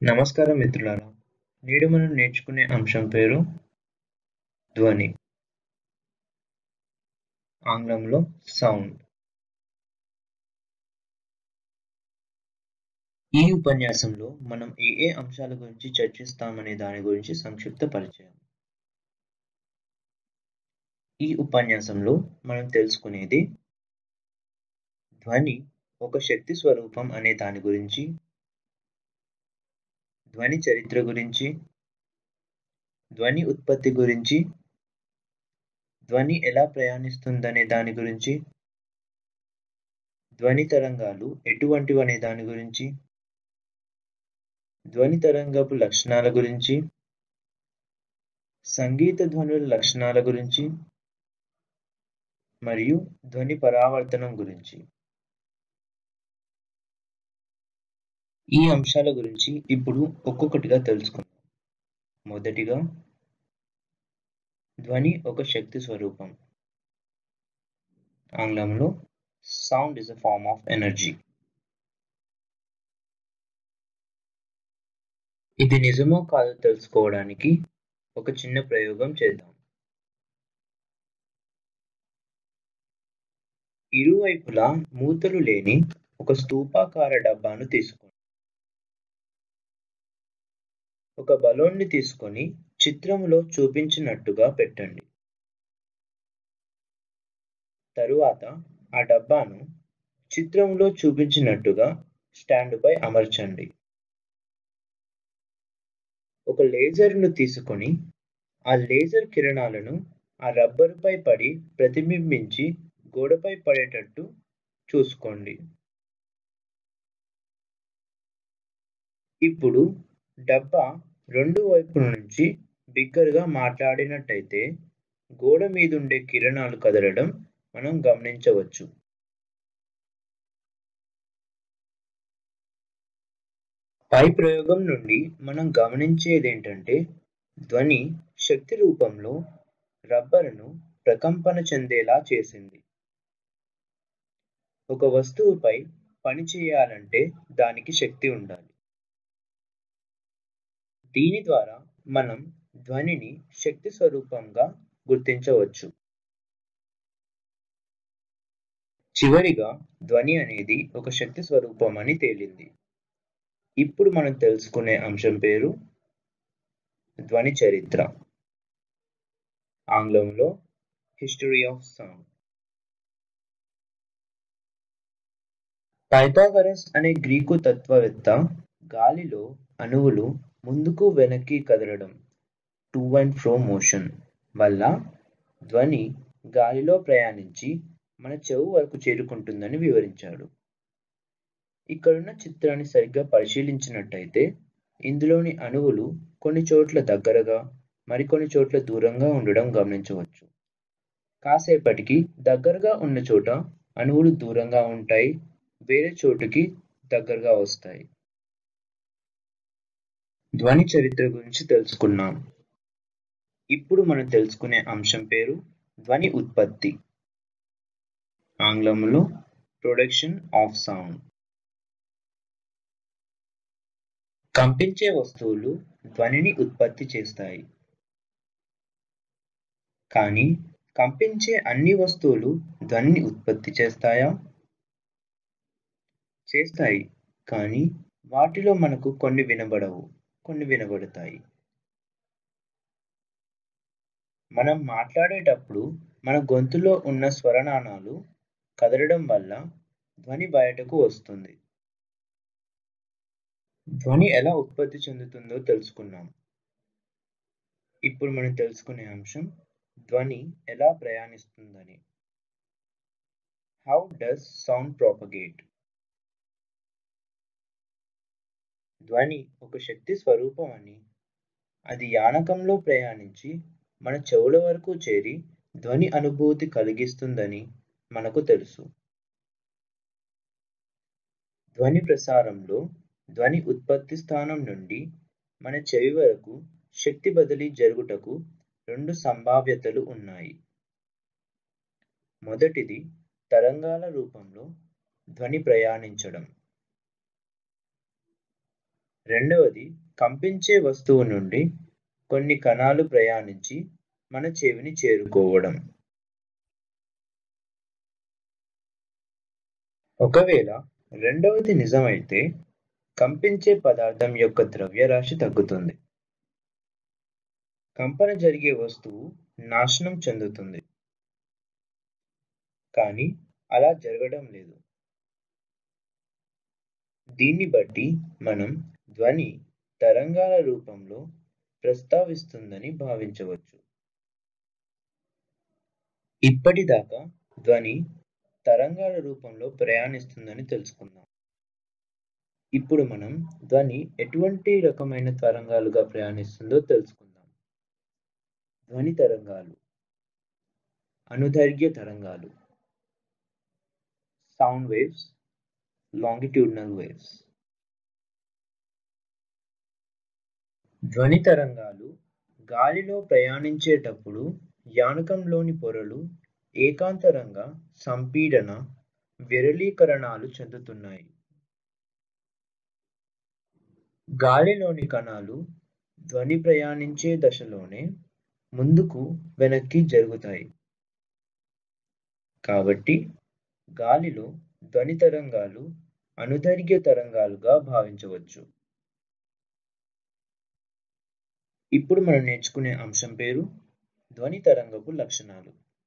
నమస్కారం మిత్రులారా! నేడు మనం నేర్చుకునే అంశం పేరు ధ్వని. ఆంగ్లంలో సౌండ్. ఈ ఉపన్యాసంలో మనం ఏ ఏ అంశాల గురించి చర్చిస్తామనే దాని గురించి సంక్షిప్త పరిచయం. ఈ ఉపన్యాసంలో మనం తెలుసుకునేది ధ్వని ఒక శక్తి స్వరూపం అనే దాని గురించి, ధ్వని చరిత్ర గురించి, ధ్వని ఉత్పత్తి గురించి, ధ్వని ఎలా ప్రయాణిస్తుందనే దాని గురించి, ధ్వని తరంగాలు ఎటువంటివనే దాని గురించి, ధ్వని తరంగపు లక్షణాల గురించి, సంగీత ధ్వనుల లక్షణాల గురించి మరియు ధ్వని పరావర్తనం గురించి. ఈ అంశాల గురించి ఇప్పుడు ఒక్కొక్కటిగా తెలుసుకుందాం. మొదటిగా ధ్వని ఒక శక్తి స్వరూపం. ఆంగ్లంలో sound is a form of energy. ఇది నిజమో కాదో తెలుసుకోవడానికి ఒక చిన్న ప్రయోగం చేద్దాం. ఇరువైపులా మూతలు లేని ఒక స్తూపాకార డబ్బాను తీసుకోండి. ఒక బలూన్ని తీసుకొని చిత్రములో చూపించినట్టుగా పెట్టండి. తరువాత ఆ డబ్బాను చిత్రంలో చూపించినట్టుగా స్టాండుపై అమర్చండి. ఒక లేజర్ను తీసుకొని ఆ లేజర్ కిరణాలను ఆ రబ్బరుపై పడి ప్రతిబింబించి గోడపై పడేటట్టు చూసుకోండి. ఇప్పుడు డబ్బా రెండు వైపుల నుంచి బిగ్గరగా మాట్లాడినట్టయితే గోడ మీదుండే కిరణాలు కదలడం మనం గమనించవచ్చు. పై ప్రయోగం నుండి మనం గమనించేదేంటంటే ధ్వని శక్తి రూపంలో రబ్బరును ప్రకంపన చెందేలా చేసింది. ఒక వస్తువుపై పని చేయాలంటే దానికి శక్తి ఉండాలి. దీని ద్వారా మనం ధ్వనిని శక్తి స్వరూపంగా గుర్తించవచ్చు. చివరిగా ధ్వని అనేది ఒక శక్తి స్వరూపం అని తేలింది. ఇప్పుడు మనం తెలుసుకునే అంశం పేరు ధ్వని చరిత్ర. ఆంగ్లంలో హిస్టరీ ఆఫ్ సౌండ్. పైథాగరస్ అనే గ్రీకు తత్వవేత్త గాలిలో అణువులు ముందుకు వెనక్కి కదలడం టు అండ్ ఫ్రో మోషన్ వల్ల ధ్వని గాలిలో ప్రయాణించి మన చెవు వరకు చేరుకుంటుందని వివరించాడు. ఇక్కడున్న చిత్రాన్ని సరిగ్గా పరిశీలించినట్టయితే ఇందులోని అణువులు కొన్ని చోట్ల దగ్గరగా మరికొన్ని చోట్ల దూరంగా ఉండడం గమనించవచ్చు. కాసేపటికి దగ్గరగా ఉన్న చోట అణువులు దూరంగా ఉంటాయి వేరే చోటుకి దగ్గరగా వస్తాయి. ధ్వని చరిత్ర గురించి తెలుసుకున్నాం. ఇప్పుడు మనం తెలుసుకునే అంశం పేరు ధ్వని ఉత్పత్తి. ఆంగ్లంలో ప్రొడక్షన్ ఆఫ్ సౌండ్. కంపించే వస్తువులు ధ్వనిని ఉత్పత్తి చేస్తాయి. కానీ కంపించే అన్ని వస్తువులు ధ్వనిని ఉత్పత్తి చేస్తాయా? చేస్తాయి కానీ వాటిలో మనకు కొన్ని వినబడవు కొన్ని వినబడతాయి. మనం మాట్లాడేటప్పుడు మన గొంతులో ఉన్న స్వరనాళాలు కదలడం వల్ల ధ్వని బయటకు వస్తుంది. ధ్వని ఎలా ఉత్పత్తి చెందుతుందో తెలుసుకున్నాం. ఇప్పుడు మనం తెలుసుకునే అంశం ధ్వని ఎలా ప్రయాణిస్తుందని. How does sound propagate? ధ్వని ఒక శక్తి స్వరూపం అని, అది యానకంలో ప్రయాణించి మన చెవుల వరకు చేరి ధ్వని అనుభూతి కలిగిస్తుందని మనకు తెలుసు. ధ్వని ప్రసారంలో ధ్వని ఉత్పత్తి స్థానం నుండి మన చెవి వరకు శక్తి బదిలీ జరుగుటకు రెండు సంభావ్యతలు ఉన్నాయి. మొదటిది తరంగాల రూపంలో ధ్వని ప్రయాణించడం. రెండవది కంపించే వస్తువు నుండి కొన్ని కణాలు ప్రయాణించి మన చెవిని చేరుకోవడం ఒకవేళ రెండవది నిజమైతే కంపించే పదార్థం యొక్క ద్రవ్యరాశి తగ్గుతుంది కంపన జరిగే వస్తువు నాశనం చెందుతుంది కానీ అలా జరగడం లేదు దీన్ని బట్టి మనం ధ్వని తరంగాల రూపంలో ప్రస్తావిస్తుందని భావించవచ్చు ఇప్పటిదాకా ధ్వని తరంగాల రూపంలో ప్రయాణిస్తుందని తెలుసుకున్నాం ఇప్పుడు మనం ధ్వని ఎటువంటి రకమైన తరంగాలుగా ప్రయాణిస్తుందో తెలుసుకుందాం ధ్వని తరంగాలు అనుదైర్ఘ్య తరంగాలు సౌండ్ వేవ్స్ లాంగిట్యూడినల్ వేవ్స్ ధ్వని తరంగాలు గాలిలో ప్రయాణించేటప్పుడు యానకంలోని పొరలు ఏకాంతరంగా సంపీడన విరళీకరణాలు చెందుతున్నాయి గాలిలోని కణాలు ధ్వని ప్రయాణించే దశలోనే ముందుకు వెనక్కి జరుగుతాయి కాబట్టి గాలిలో ధ్వని తరంగాలు అనుదైర్ఘ్య తరంగాలుగా భావించవచ్చు ఇప్పుడు మనం నేర్చుకునే అంశం పేరు ధ్వని తరంగపు లక్షణాలు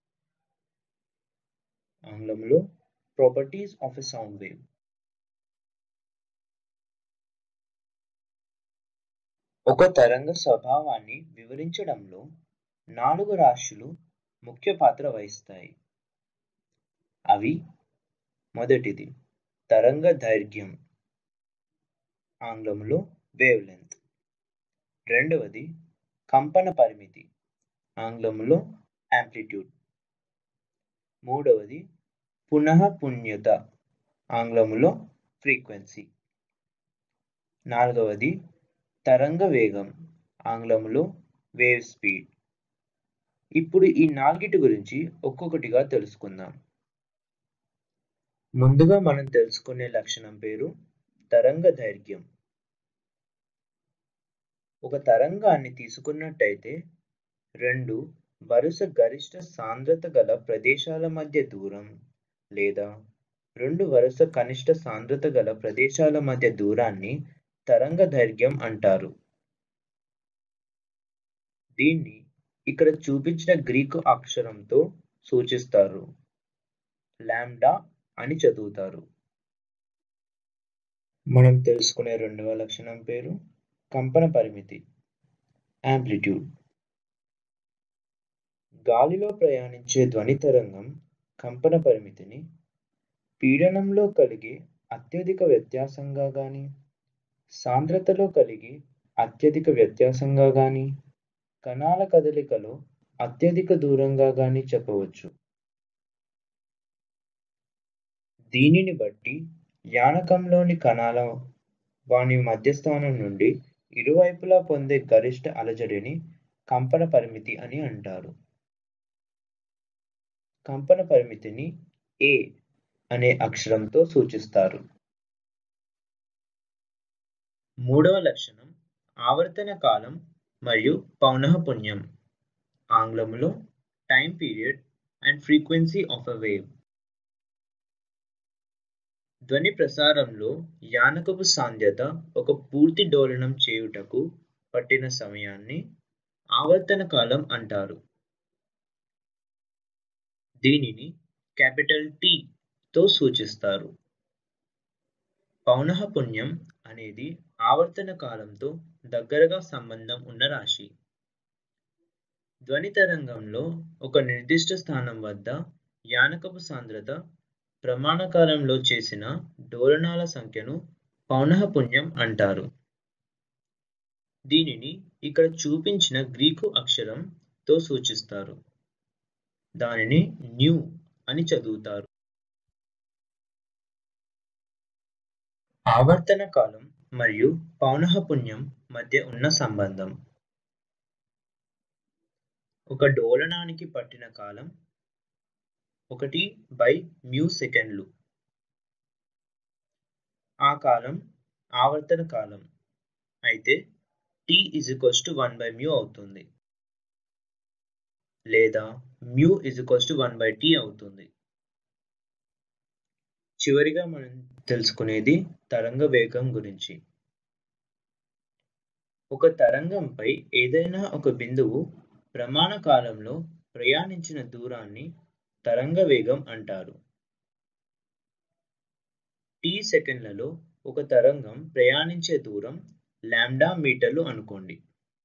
ఆంగ్లంలో properties of a sound wave ఒక తరంగ స్వభావాన్ని వివరించడంలో నాలుగు రాశులు ముఖ్య పాత్ర వహిస్తాయి అవి మొదటిది తరంగ దైర్ఘ్యం ఆంగ్లంలో వేవ్ లెంత్ రెండవది కంపన పరిమితి ఆంగ్లంలో యాంప్లిట్యూడ్ మూడవది పునః పుణ్యత ఆంగ్లంలో ఫ్రీక్వెన్సీ నాలుగవది తరంగ వేగం ఆంగ్లంలో వేవ్ స్పీడ్ ఇప్పుడు ఈ నాలుగిటి గురించి ఒక్కొక్కటిగా తెలుసుకుందాం ముందుగా మనం తెలుసుకునే లక్షణం పేరు తరంగ దైర్ఘ్యం ఒక తరంగాన్ని తీసుకున్నట్టయితే రెండు వరుస గరిష్ట సాంద్రత గల ప్రదేశాల మధ్య దూరం లేదా రెండు వరుస కనిష్ట సాంద్రత గల ప్రదేశాల మధ్య దూరాన్ని తరంగ దైర్ఘ్యం అంటారు దీన్ని ఇక్కడ చూపించిన గ్రీకు అక్షరంతో సూచిస్తారు లాంబ్డా అని చదువుతారు మనం తెలుసుకునే రెండవ లక్షణం పేరు కంపన పరిమితి యాంప్లిట్యూడ్ గాలిలో ప్రయాణించే ధ్వని తరంగం కంపన పరిమితిని పీడనంలో కలిగే అత్యధిక వ్యత్యాసంగా గాని సాంద్రతలో కలిగి అత్యధిక వ్యత్యాసంగా గాని కణాల కదలికలో అత్యధిక దూరంగా గాని చెప్పవచ్చు దీనిని బట్టి యానకంలోని కణాల వాని మధ్యస్థానం నుండి ఇరువైపులా పొందే గరిష్ట అలజడిని కంపన పరిమితి అని అంటారు కంపన పరిమితిని ఏ అనే అక్షరంతో సూచిస్తారు మూడవ లక్షణం ఆవర్తన కాలం మరియు పౌనఃపున్యం ఆంగ్లంలో time period and frequency of a wave ధ్వని ప్రసారంలో యానకపు సాంద్రత ఒక పూర్తి డోలనం చేయుటకు పట్టిన సమయాన్ని ఆవర్తన కాలం అంటారు దీనిని క్యాపిటల్ టి తో సూచిస్తారు పౌనఃపున్యం అనేది ఆవర్తన కాలంతో దగ్గరగా సంబంధం ఉన్న రాశి ధ్వని తరంగంలో ఒక నిర్దిష్ట స్థానం వద్ద యానకపు సాంద్రత ప్రమాణకాలంలో చేసిన డోలనాల సంఖ్యను పౌనఃపున్యం అంటారు దీనిని ఇక్కడ చూపించిన గ్రీకు అక్షరంతో సూచిస్తారు దానిని న్యూ అని చదువుతారు ఆవర్తన కాలం మరియు పౌనఃపున్యం మధ్య ఉన్న సంబంధం ఒక డోలనానికి పట్టిన కాలం ఒకటి బై మ్యూ సెకండ్లు ఆ కాలం ఆవర్తన కాలం అయితే T is equals to one by mu అవుతుంది లేదా mu is equals to one by T అవుతుంది చివరిగా మనం తెలుసుకునేది తరంగ వేగం గురించి ఒక తరంగంపై ఏదైనా ఒక బిందువు ప్రమాణ కాలంలో ప్రయాణించిన దూరాన్ని తరంగ వేగం అంటారు టీ సెకండ్లలో ఒక తరంగం ప్రయాణించే దూరం లాంబ్డా మీటర్లు అనుకోండి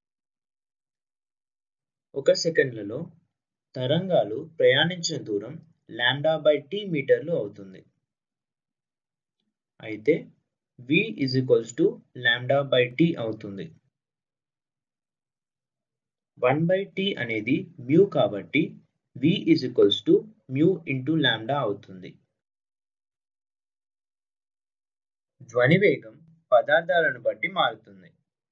ఒక సెకండ్లలో తరంగాలు ప్రయాణించిన దూరం లాంబ్డా బై టీ మీటర్లు అవుతుంది అయితే v is equals to lambda by T అవుతుంది వన్ బై టీ అనేది మ్యూ కాబట్టి v is equals to mu into lambda అవుతుంది ధ్వని వేగం పదార్థాలను బట్టి మారుతుంది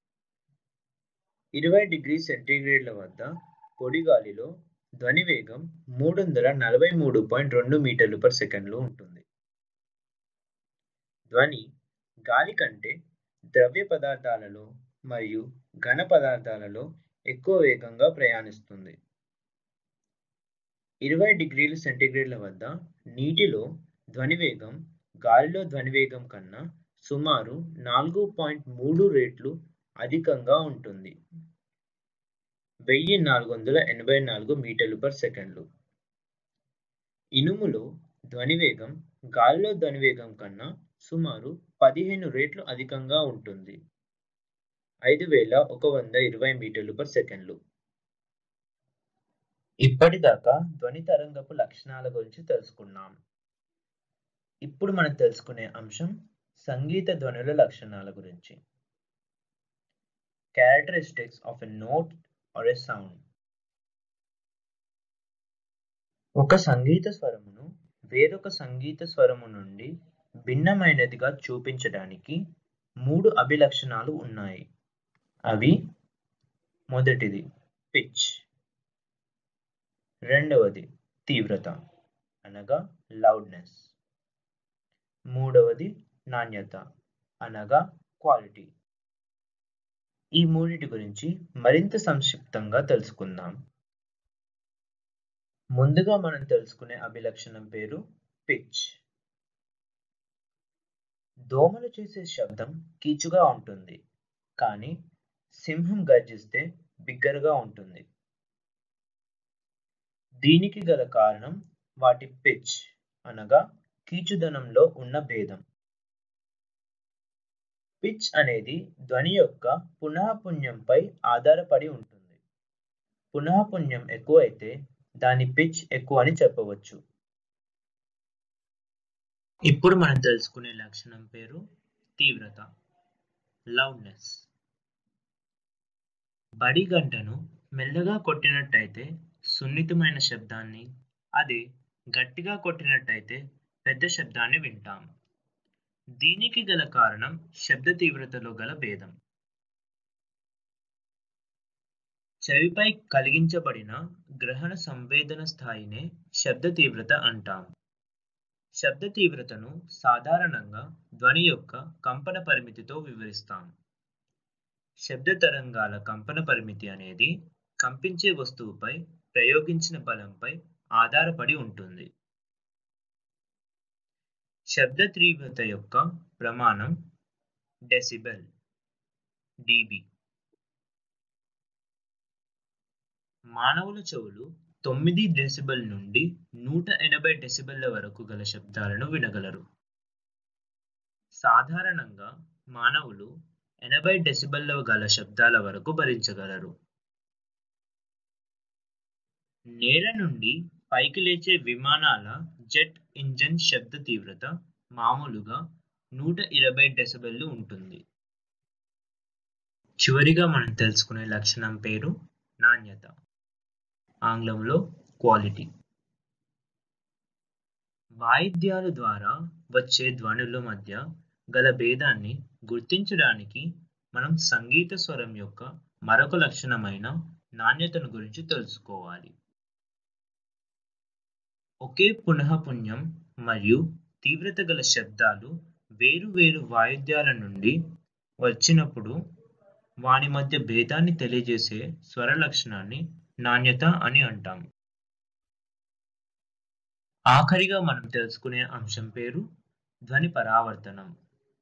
ఇరవై డిగ్రీ సెంటీగ్రేడ్ల వద్ద పొడి గాలిలో ధ్వని వేగం మూడు వందల నలభై మూడు పాయింట్ రెండు మీటర్లు పర్ సెకండ్లో ఉంటుంది ధ్వని గాలి కంటే ద్రవ్య పదార్థాలలో మరియు ఘన పదార్థాలలో ఎక్కువ వేగంగా ప్రయాణిస్తుంది ఇరవై డిగ్రీల సెంటీగ్రేడ్ల వద్ద నీటిలో ధ్వని వేగం గాలిలో ధ్వని వేగం కన్నా సుమారు నాలుగు పాయింట్ మూడు రేట్లు అధికంగా ఉంటుంది వెయ్యి నాలుగు వందల ఎనభై నాలుగు మీటర్లు పర్ సెకండ్లు ఇనుములో ధ్వని వేగం గాలిలో ధ్వని వేగం కన్నా సుమారు పదిహేను రేట్లు అధికంగా ఉంటుంది ఐదు వేల ఒక వంద ఇరవై మీటర్లు పర్ సెకండ్లు ఇప్పటిదాకా ధ్వని తరంగపు లక్షణాల గురించి తెలుసుకున్నాం ఇప్పుడు మనం తెలుసుకునే అంశం సంగీత ధ్వనుల లక్షణాల గురించి characteristics of a note or a sound ఒక సంగీత స్వరమును వేరొక సంగీత స్వరము నుండి భిన్నమైనదిగా చూపించడానికి మూడు అభిలక్షణాలు ఉన్నాయి అవి మొదటిది పిచ్ రెండవది తీవ్రత అనగా లౌడ్నెస్ మూడవది నాణ్యత అనగా క్వాలిటీ ఈ మూడిటి గురించి మరింత సంక్షిప్తంగా తెలుసుకుందాం ముందుగా మనం తెలుసుకునే అభిలక్షణం పేరు పిచ్ దోమలు చేసే శబ్దం కీచుగా ఉంటుంది కానీ సింహం గర్జిస్తే బిగ్గరగా ఉంటుంది దీనికి గల కారణం వాటి పిచ్ అనగా కీచుదనంలో ఉన్న భేదం పిచ్ అనేది ధ్వని యొక్క పునఃపుణ్యంపై ఆధారపడి ఉంటుంది పునఃపుణ్యం ఎక్కువైతే దాని పిచ్ ఎక్కువ అని చెప్పవచ్చు ఇప్పుడు మనం తెలుసుకునే లక్షణం పేరు తీవ్రత లౌడ్నెస్ బడి గంటను మెల్లగా కొట్టినట్టయితే సున్నితమైన శబ్దాన్ని అదే గట్టిగా కొట్టినట్టయితే పెద్ద శబ్దాన్ని వింటాం దీనికి గల కారణం శబ్ద తీవ్రతలో గల భేదం చెవిపై కలిగించబడిన గ్రహణ సంవేదన స్థాయినే శబ్ద తీవ్రత అంటాం శబ్ద తీవ్రతను సాధారణంగా ధ్వని యొక్క కంపన పరిమితితో వివరిస్తాం శబ్ద తరంగాల కంపన పరిమితి అనేది కంపించే వస్తువుపై ప్రయోగించిన బలంపై ఆధారపడి ఉంటుంది శబ్ద తీవ్రత యొక్క ప్రమాణం డెసిబెల్ డిబి మానవుల చెవులు తొమ్మిది డెసిబెల్ నుండి నూట ఎనభై డెసిబెల్ల వరకు గల శబ్దాలను వినగలరు సాధారణంగా మానవులు ఎనభై డెసిబెల్ల గల శబ్దాల వరకు భరించగలరు నేల నుండి పైకి లేచే విమానాల జెట్ ఇంజన్ శబ్ద తీవ్రత మామూలుగా నూట ఇరవై డెసిబెల్లు ఉంటుంది చివరిగా మనం తెలుసుకునే లక్షణం పేరు నాణ్యత ఆంగ్లంలో క్వాలిటీ వాయిద్యాల ద్వారా వచ్చే ధ్వనుల మధ్య గల భేదాన్ని గుర్తించడానికి మనం సంగీత స్వరం యొక్క మరొక లక్షణమైన నాణ్యతను గురించి తెలుసుకోవాలి ఒకే పునఃపుణ్యం మరియు తీవ్రత గల శబ్దాలు వేరు వేరు వాయిద్యాల నుండి వచ్చినప్పుడు వాని మధ్య భేదాన్ని తెలియజేసే స్వర లక్షణాన్ని నాణ్యత అని అంటాం ఆఖరిగా మనం తెలుసుకునే అంశం పేరు ధ్వని పరావర్తనం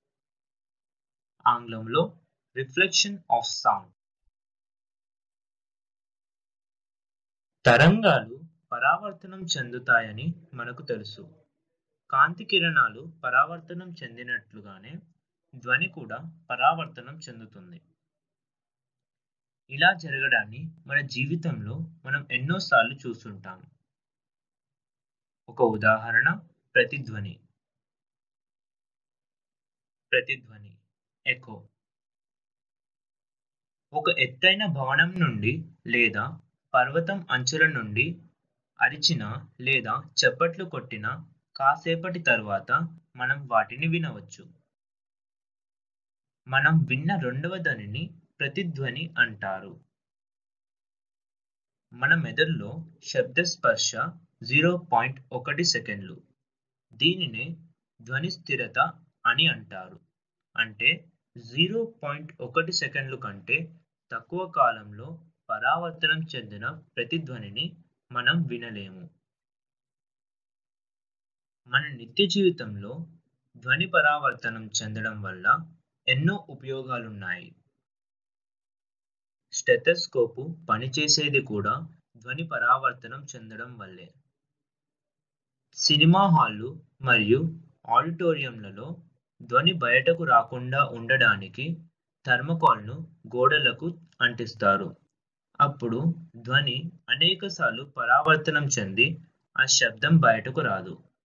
ఆంగ్లంలో రిఫ్లెక్షన్ ఆఫ్ సౌండ్ తరంగాలు పరావర్తనం చెందుతాయని మనకు తెలుసు కాంతి కిరణాలు పరావర్తనం చెందినట్లుగానే ధ్వని కూడా పరావర్తనం చెందుతుంది ఇలా జరగడాన్ని మన జీవితంలో మనం ఎన్నోసార్లు చూస్తుంటాం ఒక ఉదాహరణ ప్రతిధ్వని ప్రతిధ్వని ఎకో ఒక ఎత్తైన భవనం నుండి లేదా పర్వతం అంచుల నుండి అరిచిన లేదా చప్పట్లు కొట్టిన కాసేపటి తర్వాత మనం వాటిని వినవచ్చు మనం విన్న రెండవ ధ్వనిని ప్రతిధ్వని అంటారు మన మెదడులో శబ్ద స్పర్శ జీరో పాయింట్ ఒకటి సెకండ్లు దీనినే ధ్వని స్థిరత అని అంటారు అంటే జీరో పాయింట్ ఒకటి సెకండ్లు కంటే తక్కువ కాలంలో పరావర్తనం చెందిన ప్రతిధ్వనిని మనం వినలేము మన నిత్య జీవితంలో ధ్వని పరావర్తనం చెందడం వల్ల ఎన్నో ఉపయోగాలున్నాయి స్టెథోస్కోపు పనిచేసేది కూడా ధ్వని పరావర్తనం చెందడం వల్లే సినిమా హాళ్ళు మరియు ఆడిటోరియంలలో ధ్వని బయటకు రాకుండా ఉండడానికి థర్మకోల్ను గోడలకు అంటిస్తారు అప్పుడు ధ్వని అనేకసార్లు పరావర్తనం చెంది ఆ శబ్దం బయటకు రాదు